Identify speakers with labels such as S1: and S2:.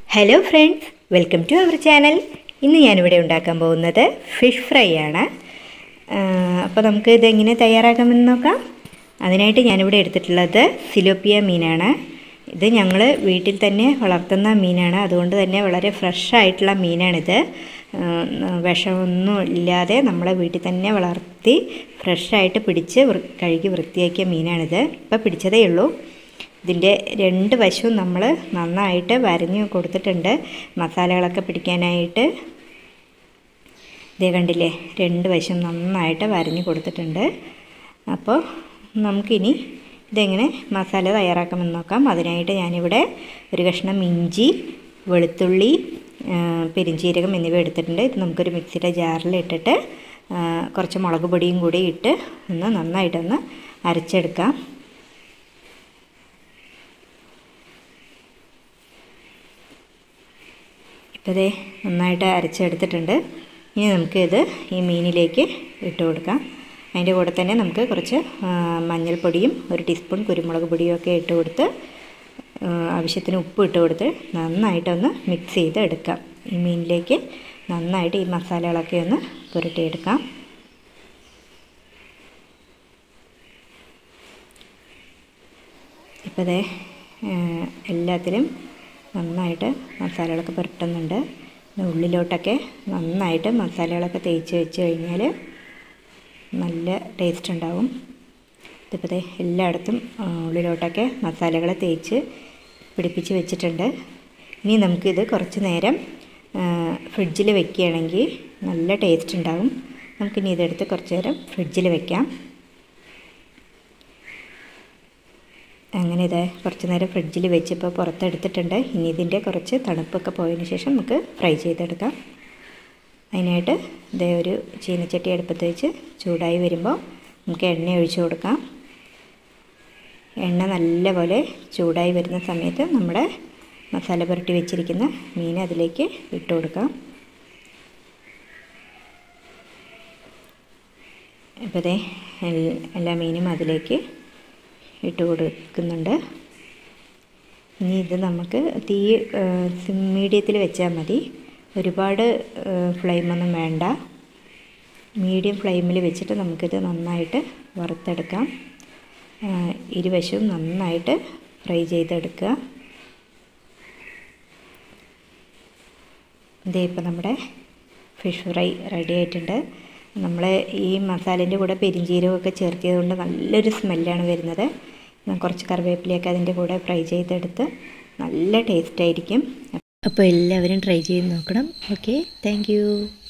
S1: hello friends welcome to our channel ഇന്ന് ഞാനിവിടെ ഉണ്ടാക്കാൻ പോകുന്നത് ഫിഷ് ഫ്രൈ ആണ് അപ്പോൾ നമുക്ക് ഇതെങ്ങനെ തയ്യാറാക്കാമെന്ന് നോക്കാം അതിനായിട്ട് ഞാനിവിടെ എടുത്തിട്ടുള്ളത് സിലോപ്പിയ മീനാണ് ഇത് ഞങ്ങൾ വീട്ടിൽ തന്നെ വളർത്തുന്ന മീനാണ് അതുകൊണ്ട് തന്നെ വളരെ ഫ്രഷ് ആയിട്ടുള്ള മീനാണിത് ആ, വിഷമൊന്നും ഇല്ലാതെ നമ്മളെ വീട്ടിൽ തന്നെ വളർത്തി ഫ്രഷായിട്ട് പിടിച്ച് വൃ കഴുകി വൃത്തിയാക്കിയ മീനാണിത് ഇപ്പോൾ പിടിച്ചതേ ഉള്ളൂ ഇതിൻ്റെ രണ്ട് വശവും നമ്മൾ നന്നായിട്ട് വരഞ്ഞു കൊടുത്തിട്ടുണ്ട് മസാലകളൊക്കെ പിടിക്കാനായിട്ട് ഇതേ കണ്ടില്ലേ രണ്ട് വശം നന്നായിട്ട് വരഞ്ഞു കൊടുത്തിട്ടുണ്ട് അപ്പോൾ നമുക്കിനി ഇതെങ്ങനെ മസാല തയ്യാറാക്കാമെന്ന് നോക്കാം അതിനായിട്ട് ഞാനിവിടെ ഒരു കഷ്ണം ഇഞ്ചി വെളുത്തുള്ളി ആ, പെരിഞ്ചീരകം എന്നിവ എടുത്തിട്ടുണ്ട് ഇത് നമുക്കൊരു മിക്സിയുടെ ജാറിൽ ഇട്ടിട്ട് ആ, കുറച്ച് മുളക് പൊടിയും കൂടി ഇട്ട് ഒന്ന് നന്നായിട്ടൊന്ന് അരച്ചെടുക്കാം ഇപ്പോൾ ഇതേ നന്നായിട്ട് അരച്ചെടുത്തിട്ടുണ്ട് ഇനി നമുക്ക് ഇത് ഈ മീനിലേക്ക് ഇട്ട് കൊടുക്കാം അതിൻ്റെ കൂടെ തന്നെ നമുക്ക് കുറച്ച് ആ, മഞ്ഞൾപ്പൊടിയും ഒരു ടീസ്പൂൺ കുരുമുളക് പൊടിയും ഒക്കെ ഇട്ട് കൊടുത്ത് ആ, ആവശ്യത്തിന് ഉപ്പ് ഇട്ട് കൊടുത്ത് നന്നായിട്ടൊന്ന് മിക്സ് ചെയ്ത് എടുക്കാം ഈ മീനിലേക്ക് നന്നായിട്ട് ഈ മസാലകളൊക്കെ ഒന്ന് പുരട്ടിയെടുക്കാം ഇപ്പോൾ ഇതേ എല്ലാത്തിലും നന്നായിട്ട് മസാലകളൊക്കെ പുരട്ടുന്നുണ്ട് ഇത് ഉള്ളിലോട്ടൊക്കെ നന്നായിട്ട് മസാലകളൊക്കെ തേച്ച് വെച്ച് കഴിഞ്ഞാൽ നല്ല ടേസ്റ്റ് ഉണ്ടാവും ഇതിപ്പോൾ ദേ എല്ലായിടത്തും ആ, ഉള്ളിലോട്ടൊക്കെ മസാലകൾ തേച്ച് പിടിപ്പിച്ച് വെച്ചിട്ടുണ്ട് ഇനി നമുക്കിത് കുറച്ച് നേരം ഫ്രിഡ്ജിൽ വെക്കുകയാണെങ്കിൽ നല്ല ടേസ്റ്റ് ഉണ്ടാവും നമുക്കിനി ഇതെടുത്ത് കുറച്ച് നേരം ഫ്രിഡ്ജിൽ വെക്കാം അങ്ങനെ ഇത് കുറച്ച് നേരം ഫ്രിഡ്ജിൽ വെച്ചിപ്പോൾ പുറത്തെടുത്തിട്ടുണ്ട് ഇനി ഇതിൻ്റെ കുറച്ച് തണുപ്പൊക്കെ പോയതിന് ശേഷം നമുക്ക് ഫ്രൈ ചെയ്തെടുക്കാം അതിനായിട്ട് ഇതേ ഒരു ചീനച്ചട്ടി അടുപ്പത്ത് വെച്ച് ചൂടായി വരുമ്പോൾ നമുക്ക് എണ്ണ ഒഴിച്ച് കൊടുക്കാം എണ്ണ നല്ലപോലെ ചൂടായി വരുന്ന സമയത്ത് നമ്മുടെ മസാല പുരട്ടി വെച്ചിരിക്കുന്ന മീൻ അതിലേക്ക് ഇട്ട് കൊടുക്കാം ഇപ്പോൾ ദേ എൽ- എല്ലാ മീനും അതിലേക്ക് ഇട്ട് കൊടുക്കുന്നുണ്ട് ഇനി ഇത് നമുക്ക് തീ മീഡിയത്തിൽ വെച്ചാൽ മതി ഒരുപാട് ഫ്ലെയിമൊന്നും വേണ്ട മീഡിയം ഫ്ലെയിമിൽ വെച്ചിട്ട് നമുക്കിത് നന്നായിട്ട് വറുത്തെടുക്കാം ആ, ഇരുവശവും നന്നായിട്ട് ഫ്രൈ ചെയ്തെടുക്കുക ഇതേ ഇപ്പോൾ നമ്മുടെ ഫിഷ് ഫ്രൈ റെഡി ആയിട്ടുണ്ട് നമ്മൾ ഈ മസാലേൻ്റെ കൂടെ പെരിഞ്ചീരകമൊക്കെ ചേർത്തിയത് കൊണ്ട് നല്ലൊരു സ്മെല്ലാണ് വരുന്നത് കുറച്ച് കറിവേപ്പിലയൊക്കെ അതിൻ്റെ കൂടെ ഫ്രൈ ചെയ്തെടുത്ത് നല്ല ടേസ്റ്റ് ആയിരിക്കും അപ്പോൾ എല്ലാവരും ട്രൈ ചെയ്ത് നോക്കണം ഓക്കെ താങ്ക്